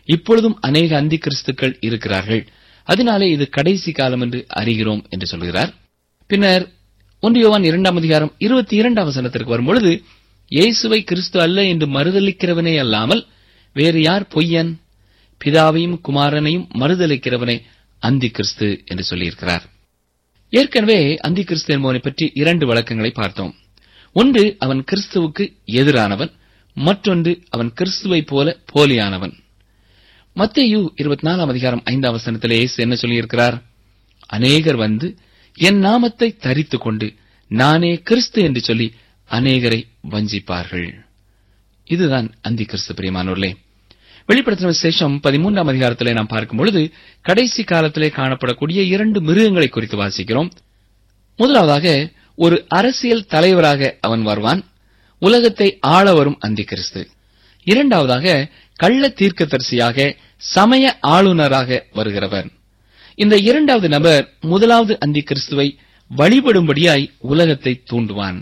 இப்பொழுதும் அநேக அந்தி கிறிஸ்துக்கள் இருக்கிறார்கள் அதனாலே இது கடைசி காலம் என்று அறிகிறோம் என்று சொல்கிறார் பின்னர் ஒன்றியோவான் இரண்டாம் அதிகாரம் இருபத்தி இரண்டாம் வசனத்திற்கு வரும்பொழுது இயேசுவை கிறிஸ்து அல்ல என்று மறுதலிக்கிறவனே அல்லாமல் வேறு யார் பொய்யன் பிதாவையும் குமாரனையும் மறுதலிக்கிறவனே அந்தி கிறிஸ்து என்று சொல்லியிருக்கிறார் ஏற்கனவே அந்தி கிறிஸ்து என்பவனை பற்றி இரண்டு வழக்கங்களை பார்த்தோம் ஒன்று அவன் கிறிஸ்துவுக்கு எதிரானவன் மற்றொன்று அவன் கிறிஸ்துவை போல போலியானவன் மத்தேயு இருபத்தி நாலாம் அதிகாரம் ஐந்தாம் வசனத்திலே இயேசு என்ன சொல்லியிருக்கிறார் அநேகர் வந்து என் நாமத்தை தரித்துக் கொண்டு நானே கிறிஸ்து என்று சொல்லி அநேகரை வஞ்சிப்பார்கள் இதுதான் அந்தி கிறிஸ்து பிரியமானோர்களே வெளிப்படுத்தின விசேஷம் பதிமூன்றாம் அதிகாரத்திலே நாம் பார்க்கும் பொழுது கடைசி காலத்திலே காணப்படக்கூடிய இரண்டு மிருகங்களை குறித்து வாசிக்கிறோம் முதலாவதாக ஒரு அரசியல் தலைவராக அவன் வருவான் உலகத்தை ஆள வரும் அந்தி கிறிஸ்து இரண்டாவதாக கள்ள தீர்க்கதரிசியாக சமய ஆளுநராக வருகிறவர் இந்த இரண்டாவது நபர் முதலாவது அந்தி கிறிஸ்துவை வழிபடும்படியாய் உலகத்தை தூண்டுவான்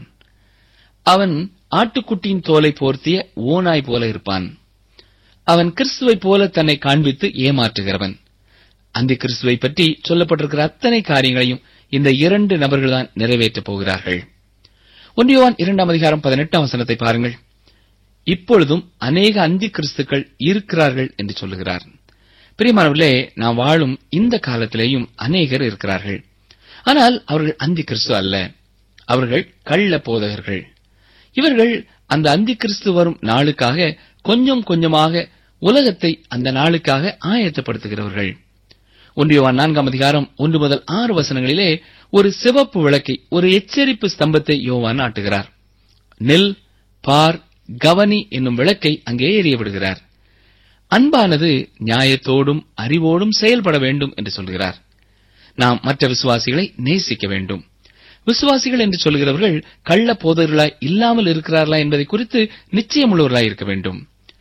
அவன் ஆட்டுக்குட்டியின் தோலை போர்த்திய ஓனாய் போல இருப்பான் அவன் கிறிஸ்துவைப் போல தன்னை காண்பித்து ஏமாற்றுகிறவன் அந்த கிறிஸ்துவை பற்றி சொல்லப்பட்டிருக்கிற அத்தனை காரியங்களையும் இந்த இரண்டு நபர்கள்தான் நிறைவேற்றப் போகிறார்கள் ஒன்றியவான் இரண்டாம் அதிகாரம் பதினெட்டாம் வசனத்தை பாருங்கள் இப்பொழுதும் அநேக அந்தி கிறிஸ்துக்கள் இருக்கிறார்கள் என்று சொல்லுகிறார் பிரியமானவர்களே நாம் வாழும் இந்த காலத்திலேயும் அநேகர் இருக்கிறார்கள் ஆனால் அவர்கள் அந்தி கிறிஸ்து அல்ல அவர்கள் கள்ள போதகர்கள் இவர்கள் அந்த அந்தி கிறிஸ்து வரும் நாளுக்காக கொஞ்சம் கொஞ்சமாக உலகத்தை அந்த நாளுக்காக ஆயத்தப்படுத்துகிறவர்கள் ஒன்றியவான் நான்காம் அதிகாரம் ஒன்று முதல் ஆறு வசனங்களிலே ஒரு சிவப்பு விளக்கை ஒரு எச்சரிப்பு ஸ்தம்பத்தை யோவான் நாட்டுகிறார் நெல் பார் கவனி என்னும் விளக்கை அங்கே எறிய விடுகிறார் அன்பானது நியாயத்தோடும் அறிவோடும் செயல்பட வேண்டும் என்று சொல்கிறார் நாம் மற்ற விசுவாசிகளை நேசிக்க வேண்டும் விசுவாசிகள் என்று சொல்கிறவர்கள் கள்ள போதகர்களாய் இல்லாமல் இருக்கிறார்களா என்பதை குறித்து நிச்சயமுள்ளவர்களாய் இருக்க வேண்டும்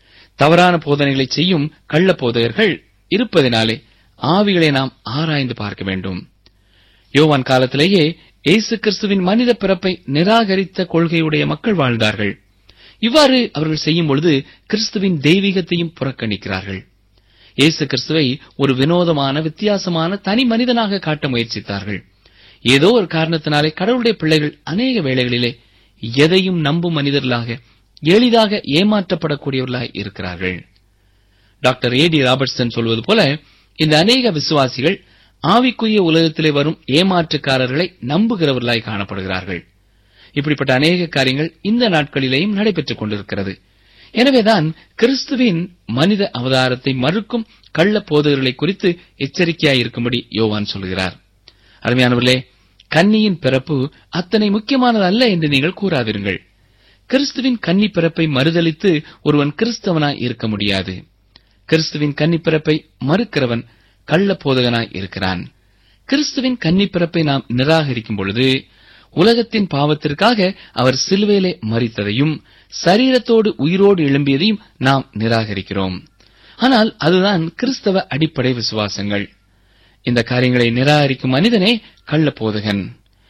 தவறான போதனைகளை செய்யும் கள்ள போதகர்கள் இருப்பதினாலே ஆவிகளை நாம் ஆராய்ந்து பார்க்க வேண்டும் யோவான் காலத்திலேயே இயேசு கிறிஸ்துவின் மனித பிறப்பை நிராகரித்த கொள்கையுடைய மக்கள் வாழ்ந்தார்கள் இவ்வாறு அவர்கள் செய்யும் பொழுது கிறிஸ்துவின் தெய்வீகத்தையும் புறக்கணிக்கிறார்கள் இயேசு கிறிஸ்துவை ஒரு வினோதமான வித்தியாசமான தனி மனிதனாக காட்ட முயற்சித்தார்கள் ஏதோ ஒரு காரணத்தினாலே கடவுளுடைய பிள்ளைகள் அநேக வேளைகளிலே எதையும் நம்பும் மனிதர்களாக எளிதாக ஏமாற்றப்படக்கூடியவர்களாய் இருக்கிறார்கள் டாக்டர் ஏ டி ராபர்ட்சன் சொல்வது போல இந்த அநேக விசுவாசிகள் ஆவிக்குரிய உலகத்திலே வரும் ஏமாற்றுக்காரர்களை நம்புகிறவர்களாய் காணப்படுகிறார்கள் இப்படிப்பட்ட அநேக காரியங்கள் இந்த நாட்களிலேயும் நடைபெற்றுக் கொண்டிருக்கிறது எனவேதான் கிறிஸ்துவின் மனித அவதாரத்தை மறுக்கும் கள்ள போதகர்களை குறித்து எச்சரிக்கையாயிருக்கும்படி யோவான் சொல்கிறார் அருமையானவர்களே கன்னியின் பிறப்பு அத்தனை முக்கியமானது அல்ல என்று நீங்கள் கூறாதிருங்கள் கிறிஸ்துவின் கன்னி பிறப்பை மறுதலித்து ஒருவன் கிறிஸ்தவனாய் இருக்க முடியாது கிறிஸ்துவின் கன்னி பிறப்பை மறுக்கிறவன் கள்ள போதகனாய் இருக்கிறான் கிறிஸ்துவின் கன்னி பிறப்பை நாம் நிராகரிக்கும் பொழுது உலகத்தின் பாவத்திற்காக அவர் சிலுவையிலே மறித்ததையும் சரீரத்தோடு உயிரோடு எழும்பியதையும் நாம் நிராகரிக்கிறோம் ஆனால் அதுதான் கிறிஸ்தவ அடிப்படை விசுவாசங்கள் இந்த காரியங்களை நிராகரிக்கும் மனிதனே கள்ள போதகன்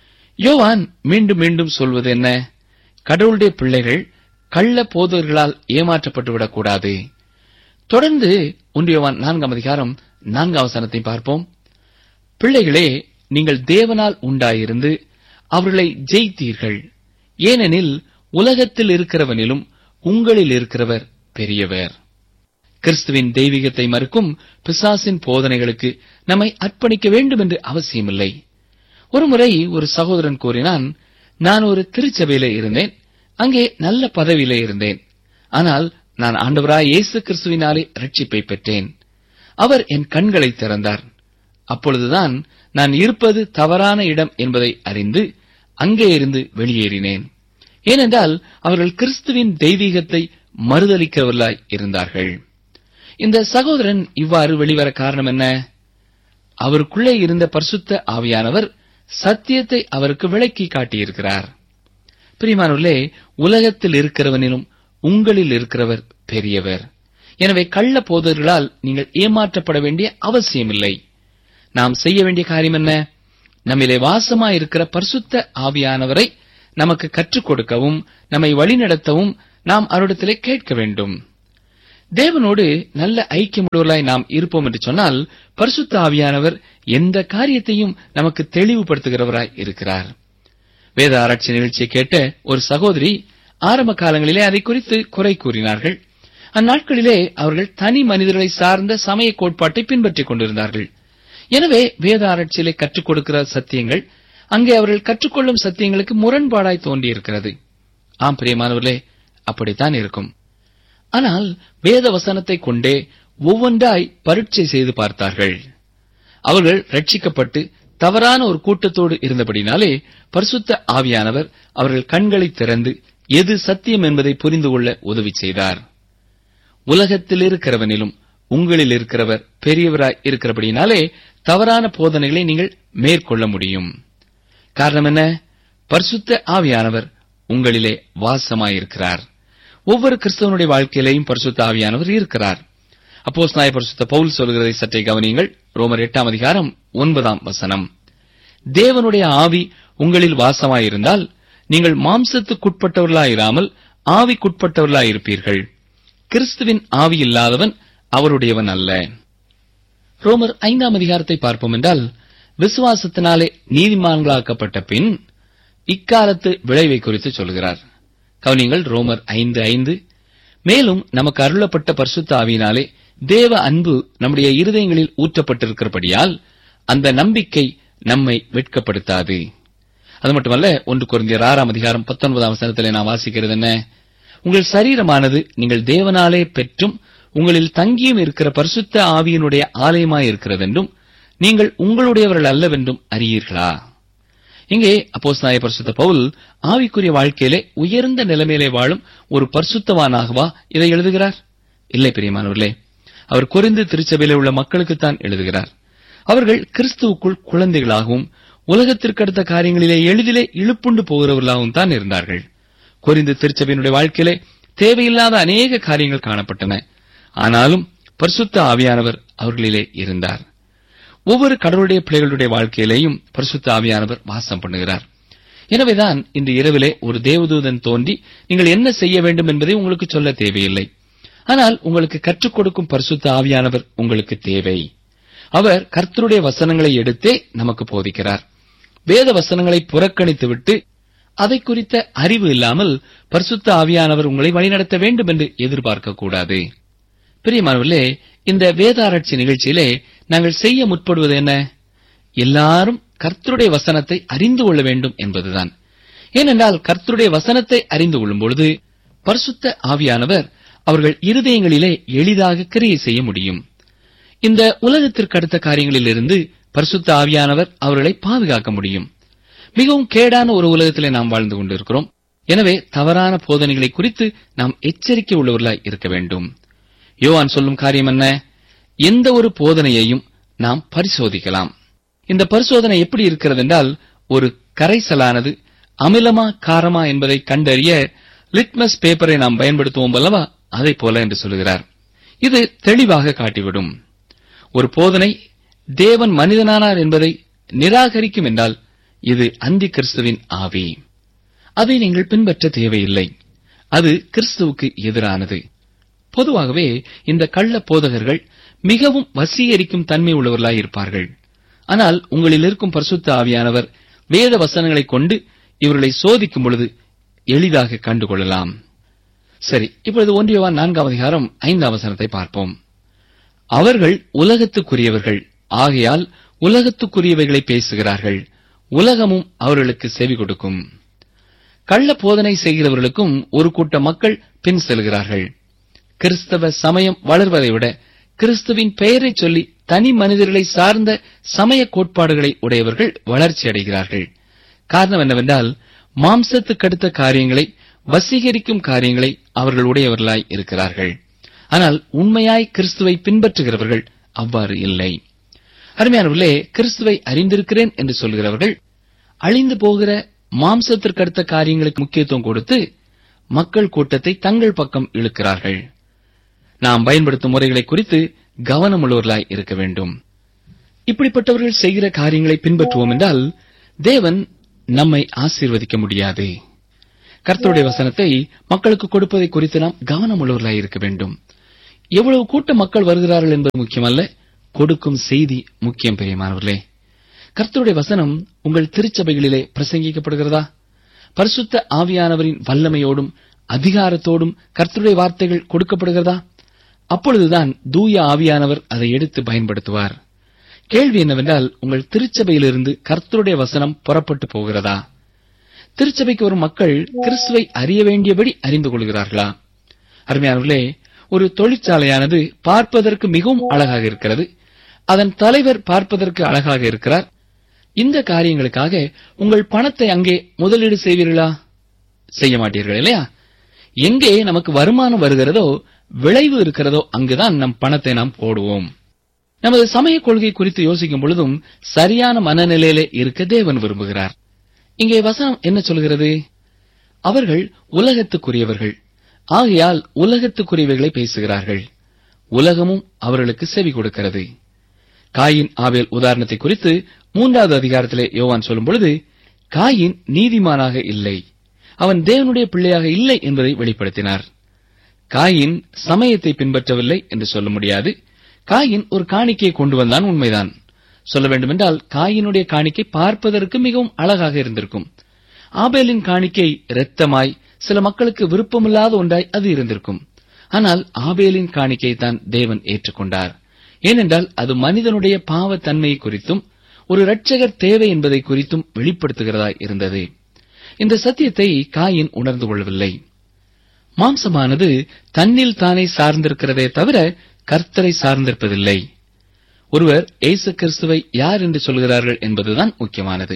யோவான் மீண்டும் மீண்டும் சொல்வது என்ன கடவுளுடைய பிள்ளைகள் கள்ள போதகர்களால் ஏமாற்றப்பட்டு விடக்கூடாது தொடர்ந்து ஒன்றியவான் நான்காம் அதிகாரம் நான்காம் வசனத்தை பார்ப்போம் பிள்ளைகளே நீங்கள் தேவனால் உண்டாயிருந்து அவர்களை ஜெயித்தீர்கள் ஏனெனில் உலகத்தில் இருக்கிறவனிலும் உங்களில் இருக்கிறவர் பெரியவர் கிறிஸ்துவின் தெய்வீகத்தை மறுக்கும் பிசாசின் போதனைகளுக்கு நம்மை அர்ப்பணிக்க வேண்டும் என்று அவசியமில்லை ஒருமுறை ஒரு சகோதரன் கூறினான் நான் ஒரு திருச்சபையிலே இருந்தேன் அங்கே நல்ல பதவியிலே இருந்தேன் ஆனால் நான் ஆண்டவராய் இயேசு கிறிஸ்துவினாலே ரட்சிப்பை பெற்றேன் அவர் என் கண்களை திறந்தார் அப்பொழுதுதான் நான் இருப்பது தவறான இடம் என்பதை அறிந்து அங்கே இருந்து வெளியேறினேன் ஏனென்றால் அவர்கள் கிறிஸ்துவின் தெய்வீகத்தை மறுதளிக்கிறவர்களாய் இருந்தார்கள் இந்த சகோதரன் இவ்வாறு வெளிவர காரணம் என்ன அவருக்குள்ளே இருந்த பரிசுத்த ஆவியானவர் சத்தியத்தை அவருக்கு விளக்கி காட்டியிருக்கிறார் பிரிமானவர்களே உலகத்தில் இருக்கிறவனிலும் உங்களில் இருக்கிறவர் பெரியவர் எனவே கள்ள போதர்களால் நீங்கள் ஏமாற்றப்பட வேண்டிய அவசியமில்லை நாம் செய்ய வேண்டிய காரியம் என்ன நம்மிலே வாசமாயிருக்கிற பரிசுத்த ஆவியானவரை நமக்கு கற்றுக் கொடுக்கவும் நம்மை வழிநடத்தவும் நாம் அவரிடத்திலே கேட்க வேண்டும் தேவனோடு நல்ல ஐக்கியமுள்ளவர்களாய் நாம் இருப்போம் என்று சொன்னால் பரிசுத்த ஆவியானவர் எந்த காரியத்தையும் நமக்கு தெளிவுபடுத்துகிறவராய் இருக்கிறார் வேத ஆராய்ச்சி நிகழ்ச்சியை கேட்ட ஒரு சகோதரி ஆரம்ப காலங்களிலே அதை குறித்து குறை கூறினார்கள் அந்நாட்களிலே அவர்கள் தனி மனிதர்களை சார்ந்த சமய கோட்பாட்டை பின்பற்றிக் கொண்டிருந்தார்கள் எனவே வேத ஆராய்ச்சியிலே கற்றுக் கொடுக்கிற சத்தியங்கள் அங்கே அவர்கள் கற்றுக்கொள்ளும் சத்தியங்களுக்கு முரண்பாடாய் தோன்றியிருக்கிறது ஆம் பிரியமானவர்களே அப்படித்தான் இருக்கும் ஆனால் வேத வசனத்தை கொண்டே ஒவ்வொன்றாய் பரீட்சை செய்து பார்த்தார்கள் அவர்கள் ரட்சிக்கப்பட்டு தவறான ஒரு கூட்டத்தோடு இருந்தபடினாலே பரிசுத்த ஆவியானவர் அவர்கள் கண்களை திறந்து எது சத்தியம் என்பதை புரிந்து கொள்ள உதவி செய்தார் உலகத்தில் இருக்கிறவனிலும் உங்களில் இருக்கிறவர் பெரியவராய் இருக்கிறபடினாலே தவறான போதனைகளை நீங்கள் மேற்கொள்ள முடியும் காரணம் என்ன பரிசுத்த ஆவியானவர் உங்களிலே வாசமாயிருக்கிறார் ஒவ்வொரு கிறிஸ்தவனுடைய வாழ்க்கையிலேயும் பரிசுத்த ஆவியானவர் இருக்கிறார் அப்போஸ் நாய பரிசுத்த பவுல் சொல்கிறதை சற்றே கவனியுங்கள் ரோமர் எட்டாம் அதிகாரம் ஒன்பதாம் வசனம் தேவனுடைய ஆவி உங்களில் வாசமாயிருந்தால் நீங்கள் மாம்சத்துக்குட்பட்டவர்களாயிராமல் ஆவிக்குட்பட்டவர்களாயிருப்பீர்கள் கிறிஸ்துவின் ஆவி இல்லாதவன் அவருடையவன் அல்ல ரோமர் ஐந்தாம் அதிகாரத்தை பார்ப்போம் என்றால் விசுவாசத்தினாலே நீதிமான்களாக்கப்பட்ட பின் இக்காலத்து விளைவை குறித்து சொல்கிறார் கவனிங்கள் ரோமர் ஐந்து ஐந்து மேலும் நமக்கு அருளப்பட்ட பரிசுத்த ஆவியினாலே தேவ அன்பு நம்முடைய இருதயங்களில் ஊற்றப்பட்டிருக்கிறபடியால் அந்த நம்பிக்கை நம்மை வெட்கப்படுத்தாது அது மட்டுமல்ல ஒன்று குறைந்த ஆறாம் அதிகாரம் பத்தொன்பதாம் வசனத்திலே நான் வாசிக்கிறது என்ன உங்கள் சரீரமானது நீங்கள் தேவனாலே பெற்றும் உங்களில் தங்கியும் இருக்கிற பரிசுத்த ஆவியினுடைய ஆலயமாய் இருக்கிறதென்றும் நீங்கள் உங்களுடையவர்கள் அல்லவென்றும் அறியீர்களா இங்கே அப்போஸ் நாய பரிசுத்த பவுல் ஆவிக்குரிய வாழ்க்கையிலே உயர்ந்த நிலைமையிலே வாழும் ஒரு பரிசுத்தவானாகவா இதை எழுதுகிறார் இல்லை பிரியமானவர்களே அவர் குறைந்து திருச்சபையிலே உள்ள மக்களுக்குத்தான் எழுதுகிறார் அவர்கள் கிறிஸ்துவுக்குள் குழந்தைகளாகவும் உலகத்திற்கு அடுத்த காரியங்களிலே எளிதிலே இழுப்புண்டு போகிறவர்களாகவும் தான் இருந்தார்கள் குறிந்து திருச்சபையினுடைய வாழ்க்கையிலே தேவையில்லாத அநேக காரியங்கள் காணப்பட்டன ஆனாலும் பரிசுத்த ஆவியானவர் அவர்களிலே இருந்தார் ஒவ்வொரு கடவுளுடைய பிள்ளைகளுடைய வாழ்க்கையிலேயும் பரிசுத்த ஆவியானவர் வாசம் பண்ணுகிறார் எனவேதான் இன்று இரவிலே ஒரு தேவதூதன் தோன்றி நீங்கள் என்ன செய்ய வேண்டும் என்பதை உங்களுக்கு சொல்ல தேவையில்லை ஆனால் உங்களுக்கு கற்றுக் கொடுக்கும் பரிசுத்த ஆவியானவர் உங்களுக்கு தேவை அவர் கர்த்தருடைய வசனங்களை எடுத்தே நமக்கு போதிக்கிறார் வேத வசனங்களை புறக்கணித்துவிட்டு அதை குறித்த அறிவு இல்லாமல் பரிசுத்த ஆவியானவர் உங்களை வழிநடத்த வேண்டும் என்று எதிர்பார்க்க கூடாது பிரியமானவர்களே இந்த வேதாராய்ச்சி நிகழ்ச்சியிலே நாங்கள் செய்ய முற்படுவது என்ன எல்லாரும் கர்த்தருடைய வசனத்தை அறிந்து கொள்ள வேண்டும் என்பதுதான் ஏனென்றால் கர்த்தருடைய வசனத்தை அறிந்து கொள்ளும் பொழுது பரிசுத்த ஆவியானவர் அவர்கள் இருதயங்களிலே எளிதாக கிரியை செய்ய முடியும் இந்த உலகத்திற்கு அடுத்த காரியங்களிலிருந்து பரிசுத்த ஆவியானவர் அவர்களை பாதுகாக்க முடியும் மிகவும் கேடான ஒரு உலகத்திலே நாம் வாழ்ந்து கொண்டிருக்கிறோம் எனவே தவறான போதனைகளை குறித்து நாம் எச்சரிக்கை உள்ளவர்களாய் இருக்க வேண்டும் யோவான் சொல்லும் காரியம் என்ன எந்த ஒரு போதனையையும் நாம் பரிசோதிக்கலாம் இந்த பரிசோதனை எப்படி இருக்கிறது என்றால் ஒரு கரைசலானது அமிலமா காரமா என்பதை கண்டறிய லிட்மஸ் பேப்பரை நாம் பயன்படுத்துவோம் அல்லவா அதை போல என்று சொல்கிறார் இது தெளிவாக காட்டிவிடும் ஒரு போதனை தேவன் மனிதனானார் என்பதை நிராகரிக்கும் என்றால் இது அந்தி கிறிஸ்துவின் ஆவி அதை நீங்கள் பின்பற்ற தேவையில்லை அது கிறிஸ்துவுக்கு எதிரானது பொதுவாகவே இந்த கள்ள போதகர்கள் மிகவும் வசீகரிக்கும் தன்மை உள்ளவர்களாய் இருப்பார்கள் ஆனால் உங்களில் இருக்கும் பரிசுத்த ஆவியானவர் வேத வசனங்களைக் கொண்டு இவர்களை சோதிக்கும் பொழுது எளிதாக கண்டுகொள்ளலாம் சரி இப்பொழுது ஒன்றியவான் நான்காம் அதிகாரம் ஐந்தாம் வசனத்தை பார்ப்போம் அவர்கள் உலகத்துக்குரியவர்கள் ஆகையால் உலகத்துக்குரியவைகளை பேசுகிறார்கள் உலகமும் அவர்களுக்கு செவி கொடுக்கும் கள்ள போதனை செய்கிறவர்களுக்கும் ஒரு கூட்ட மக்கள் பின் செல்கிறார்கள் கிறிஸ்தவ சமயம் வளர்வதை விட கிறிஸ்துவின் பெயரைச் சொல்லி தனி மனிதர்களை சார்ந்த சமய கோட்பாடுகளை உடையவர்கள் வளர்ச்சி அடைகிறார்கள் காரணம் என்னவென்றால் மாம்சத்துக்கடுத்த காரியங்களை வசீகரிக்கும் காரியங்களை அவர்கள் உடையவர்களாய் இருக்கிறார்கள் ஆனால் உண்மையாய் கிறிஸ்துவை பின்பற்றுகிறவர்கள் அவ்வாறு இல்லை அருமையானவர்களே கிறிஸ்துவை அறிந்திருக்கிறேன் என்று சொல்கிறவர்கள் அழிந்து போகிற மாம்சத்திற்கடுத்த காரியங்களுக்கு முக்கியத்துவம் கொடுத்து மக்கள் கூட்டத்தை தங்கள் பக்கம் இழுக்கிறார்கள் நாம் பயன்படுத்தும் முறைகளை குறித்து கவனமுள்ளவர்களாய் இருக்க வேண்டும் இப்படிப்பட்டவர்கள் செய்கிற காரியங்களை பின்பற்றுவோம் என்றால் தேவன் நம்மை ஆசீர்வதிக்க முடியாது கர்த்தருடைய வசனத்தை மக்களுக்கு கொடுப்பதை குறித்து நாம் கவனமுள்ளவர்களாய் இருக்க வேண்டும் எவ்வளவு கூட்ட மக்கள் வருகிறார்கள் என்பது முக்கியமல்ல கொடுக்கும் செய்தி முக்கியம் பிரியமானவர்களே கர்த்தருடைய வசனம் உங்கள் திருச்சபைகளிலே பிரசங்கிக்கப்படுகிறதா பரிசுத்த ஆவியானவரின் வல்லமையோடும் அதிகாரத்தோடும் கர்த்தருடைய வார்த்தைகள் கொடுக்கப்படுகிறதா அப்பொழுதுதான் தூய ஆவியானவர் அதை எடுத்து பயன்படுத்துவார் கேள்வி என்னவென்றால் உங்கள் திருச்சபையிலிருந்து கர்த்தருடைய வசனம் புறப்பட்டு போகிறதா திருச்சபைக்கு வரும் மக்கள் கிறிஸ்துவை அறிய வேண்டியபடி அறிந்து கொள்கிறார்களா அருமையானவர்களே ஒரு தொழிற்சாலையானது பார்ப்பதற்கு மிகவும் அழகாக இருக்கிறது அதன் தலைவர் பார்ப்பதற்கு அழகாக இருக்கிறார் இந்த காரியங்களுக்காக உங்கள் பணத்தை அங்கே முதலீடு செய்வீர்களா செய்ய மாட்டீர்கள் இல்லையா எங்கே நமக்கு வருமானம் வருகிறதோ விளைவு இருக்கிறதோ அங்குதான் நம் பணத்தை நாம் போடுவோம் நமது சமய கொள்கை குறித்து யோசிக்கும் பொழுதும் சரியான மனநிலையிலே இருக்க தேவன் விரும்புகிறார் இங்கே வசனம் என்ன சொல்கிறது அவர்கள் உலகத்துக்குரியவர்கள் ஆகையால் உலகத்துக்குரியவைகளை பேசுகிறார்கள் உலகமும் அவர்களுக்கு செவி கொடுக்கிறது காயின் ஆவேல் உதாரணத்தை குறித்து மூன்றாவது அதிகாரத்திலே யோவான் சொல்லும் பொழுது காயின் நீதிமானாக இல்லை அவன் தேவனுடைய பிள்ளையாக இல்லை என்பதை வெளிப்படுத்தினார் காயின் சமயத்தை பின்பற்றவில்லை என்று சொல்ல முடியாது காயின் ஒரு காணிக்கையை கொண்டு வந்தான் உண்மைதான் சொல்ல வேண்டுமென்றால் காயினுடைய காணிக்கை பார்ப்பதற்கு மிகவும் அழகாக இருந்திருக்கும் ஆபேலின் காணிக்கை இரத்தமாய் சில மக்களுக்கு விருப்பமில்லாத ஒன்றாய் அது இருந்திருக்கும் ஆனால் ஆபேலின் காணிக்கை தான் தேவன் ஏற்றுக்கொண்டார் ஏனென்றால் அது மனிதனுடைய பாவத்தன்மையை குறித்தும் ஒரு இரட்சகர் தேவை என்பதை குறித்தும் வெளிப்படுத்துகிறதாய் இருந்தது இந்த சத்தியத்தை காயின் உணர்ந்து கொள்ளவில்லை மாம்சமானது தன்னில் தானே சார்ந்திருக்கிறதே தவிர கர்த்தரை சார்ந்திருப்பதில்லை ஒருவர் இயேசு கிறிஸ்துவை யார் என்று சொல்கிறார்கள் என்பதுதான் முக்கியமானது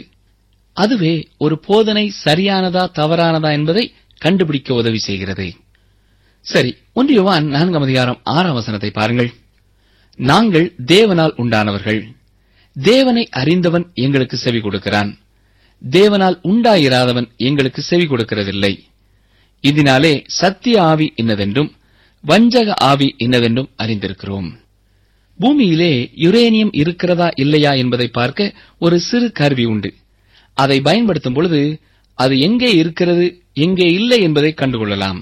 அதுவே ஒரு போதனை சரியானதா தவறானதா என்பதை கண்டுபிடிக்க உதவி செய்கிறது சரி ஒன்று யோவான் நான்காம் அதிகாரம் ஆறாம் வசனத்தை பாருங்கள் நாங்கள் தேவனால் உண்டானவர்கள் தேவனை அறிந்தவன் எங்களுக்கு செவி கொடுக்கிறான் தேவனால் உண்டாயிராதவன் எங்களுக்கு செவி கொடுக்கிறதில்லை இதனாலே சத்திய ஆவி இன்னதென்றும் வஞ்சக ஆவி இன்னதென்றும் அறிந்திருக்கிறோம் பூமியிலே யுரேனியம் இருக்கிறதா இல்லையா என்பதை பார்க்க ஒரு சிறு கருவி உண்டு அதை பயன்படுத்தும் பொழுது அது எங்கே இருக்கிறது எங்கே இல்லை என்பதை கண்டுகொள்ளலாம்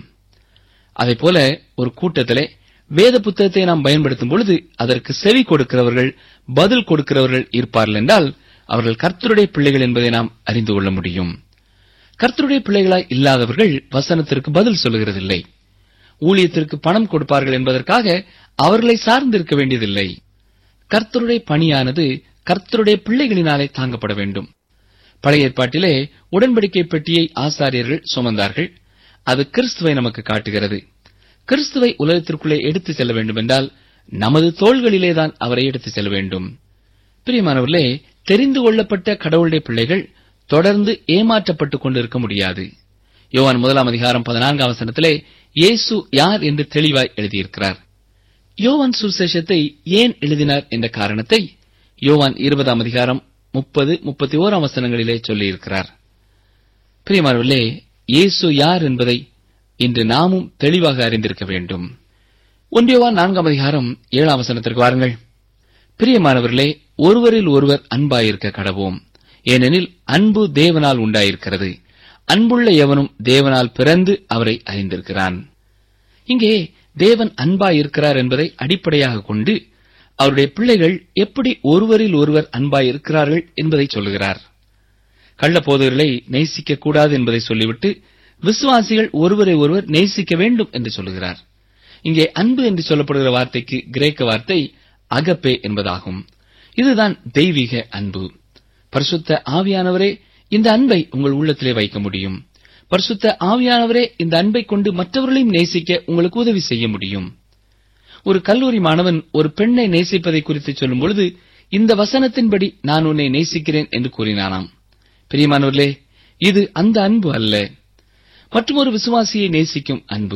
போல ஒரு கூட்டத்திலே வேத புத்தகத்தை நாம் பயன்படுத்தும் பொழுது அதற்கு செவி கொடுக்கிறவர்கள் பதில் கொடுக்கிறவர்கள் இருப்பார்கள் என்றால் அவர்கள் கர்த்தருடைய பிள்ளைகள் என்பதை நாம் அறிந்து கொள்ள முடியும் கர்த்தருடைய பிள்ளைகளாய் இல்லாதவர்கள் வசனத்திற்கு பதில் சொல்லுகிறதில்லை ஊழியத்திற்கு பணம் கொடுப்பார்கள் என்பதற்காக அவர்களை சார்ந்திருக்க வேண்டியதில்லை கர்த்தருடைய பணியானது கர்த்தருடைய பிள்ளைகளினாலே தாங்கப்பட வேண்டும் பழைய ஏற்பாட்டிலே உடன்படிக்கை பெட்டியை ஆசாரியர்கள் சுமந்தார்கள் அது கிறிஸ்துவை நமக்கு காட்டுகிறது கிறிஸ்துவை உலகத்திற்குள்ளே எடுத்துச் செல்ல வேண்டுமென்றால் நமது தோள்களிலேதான் அவரை எடுத்துச் செல்ல வேண்டும் பிரியமானவர்களே தெரிந்து கொள்ளப்பட்ட கடவுளுடைய பிள்ளைகள் தொடர்ந்து ஏமாற்றப்பட்டுக் கொண்டிருக்க முடியாது யோவான் முதலாம் அதிகாரம் பதினான்காம் வசனத்திலே இயேசு யார் என்று தெளிவாய் எழுதியிருக்கிறார் யோவான் சுசேஷத்தை ஏன் எழுதினார் என்ற காரணத்தை யோவான் இருபதாம் அதிகாரம் முப்பது முப்பத்தி ஓராம் வசனங்களிலே சொல்லியிருக்கிறார் பிரியமானவர்களே இயேசு யார் என்பதை இன்று நாமும் தெளிவாக அறிந்திருக்க வேண்டும் ஒன்றியவான் நான்காம் அதிகாரம் ஏழாம் வசனத்திற்கு வாருங்கள் பிரியமானவர்களே ஒருவரில் ஒருவர் அன்பாயிருக்க கடவோம் ஏனெனில் அன்பு தேவனால் உண்டாயிருக்கிறது அன்புள்ள எவனும் தேவனால் பிறந்து அவரை அறிந்திருக்கிறான் இங்கே தேவன் அன்பாயிருக்கிறார் என்பதை அடிப்படையாக கொண்டு அவருடைய பிள்ளைகள் எப்படி ஒருவரில் ஒருவர் அன்பாயிருக்கிறார்கள் என்பதை சொல்லுகிறார் கள்ள போதகர்களை நேசிக்க கூடாது என்பதை சொல்லிவிட்டு விசுவாசிகள் ஒருவரை ஒருவர் நேசிக்க வேண்டும் என்று சொல்லுகிறார் இங்கே அன்பு என்று சொல்லப்படுகிற வார்த்தைக்கு கிரேக்க வார்த்தை அகப்பே என்பதாகும் இதுதான் தெய்வீக அன்பு பரிசுத்த ஆவியானவரே இந்த அன்பை உங்கள் உள்ளத்திலே வைக்க முடியும் பரிசுத்த ஆவியானவரே இந்த அன்பை கொண்டு மற்றவர்களையும் நேசிக்க உங்களுக்கு உதவி செய்ய முடியும் ஒரு கல்லூரி மாணவன் ஒரு பெண்ணை நேசிப்பதை குறித்து சொல்லும் பொழுது இந்த வசனத்தின்படி நான் உன்னை நேசிக்கிறேன் என்று கூறினானாம் பிரியமானவர்களே இது அந்த அன்பு அல்ல மற்றொரு விசுவாசியை நேசிக்கும் அன்பு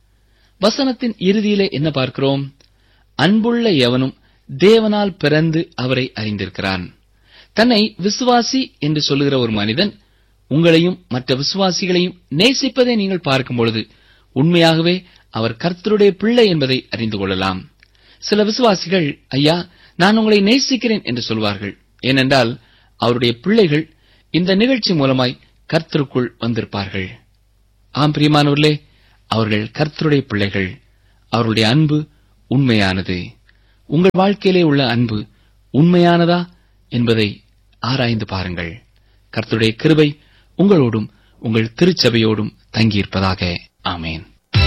வசனத்தின் இறுதியிலே என்ன பார்க்கிறோம் அன்புள்ள எவனும் தேவனால் பிறந்து அவரை அறிந்திருக்கிறான் தன்னை விசுவாசி என்று சொல்லுகிற ஒரு மனிதன் உங்களையும் மற்ற விசுவாசிகளையும் நேசிப்பதை நீங்கள் பார்க்கும் பொழுது உண்மையாகவே அவர் கர்த்தருடைய பிள்ளை என்பதை அறிந்து கொள்ளலாம் சில விசுவாசிகள் ஐயா நான் உங்களை நேசிக்கிறேன் என்று சொல்வார்கள் ஏனென்றால் அவருடைய பிள்ளைகள் இந்த நிகழ்ச்சி மூலமாய் கர்த்தருக்குள் வந்திருப்பார்கள் ஆம் பிரியமானவர்களே அவர்கள் கர்த்தருடைய பிள்ளைகள் அவருடைய அன்பு உண்மையானது உங்கள் வாழ்க்கையிலே உள்ள அன்பு உண்மையானதா என்பதை ஆராய்ந்து பாருங்கள் கர்த்தருடைய கிருபை உங்களோடும் உங்கள் திருச்சபையோடும் தங்கியிருப்பதாக ஆமேன்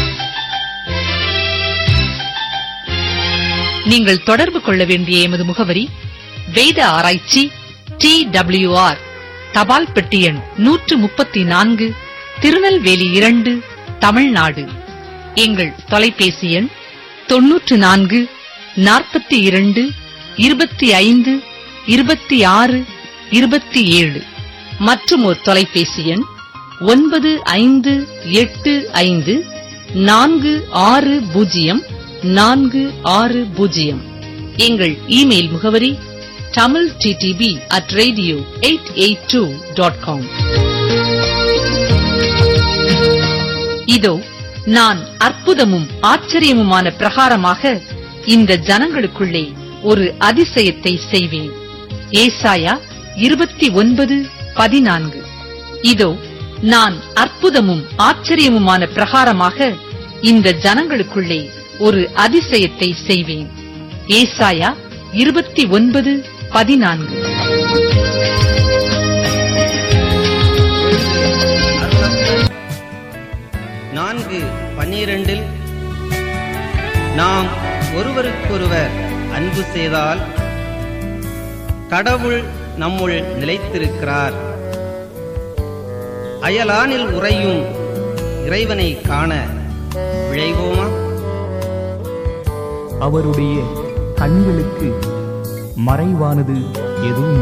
நீங்கள் தொடர்பு கொள்ள வேண்டிய எமது முகவரி வேத ஆராய்ச்சி டி ஆர் தபால் பெட்டி எண் நூற்று முப்பத்தி நான்கு திருநெல்வேலி இரண்டு தமிழ்நாடு எங்கள் தொலைபேசி எண் தொன்னூற்று நான்கு நாற்பத்தி இரண்டு இருபத்தி ஐந்து இருபத்தி ஆறு இருபத்தி ஏழு மற்றும் ஒரு தொலைபேசி எண் ஒன்பது ஐந்து எட்டு ஐந்து நான்கு ஆறு பூஜ்ஜியம் நான்கு ஆறு பூஜ்ஜியம் எங்கள் இமெயில் முகவரி Tamil DTP at radio eight eight two dot com இதோ நான் அற்புதமும் ஆச்சரியமுமான பிரகாரமாக இந்த ஜனங்களுக்குள்ளே ஒரு அதிசயத்தை செய்வேன் ஏசாயா இருபத்தி ஒன்பது பதினான்கு இதோ நான் அற்புதமும் ஆச்சரியமுமான பிரகாரமாக இந்த ஜனங்களுக்குள்ளே ஒரு அதிசயத்தை செய்வேன் ஏசாயா இருபத்தி ஒன்பது பதினான்கு நான்கு பன்னிரண்டில் நாம் ஒருவருக்கொருவர் அன்பு செய்தால் கடவுள் நம்முள் நிலைத்திருக்கிறார் அயலானில் உறையும் இறைவனை காண விழைவோமா அவருடைய கண்களுக்கு மறைவானது எதுவும்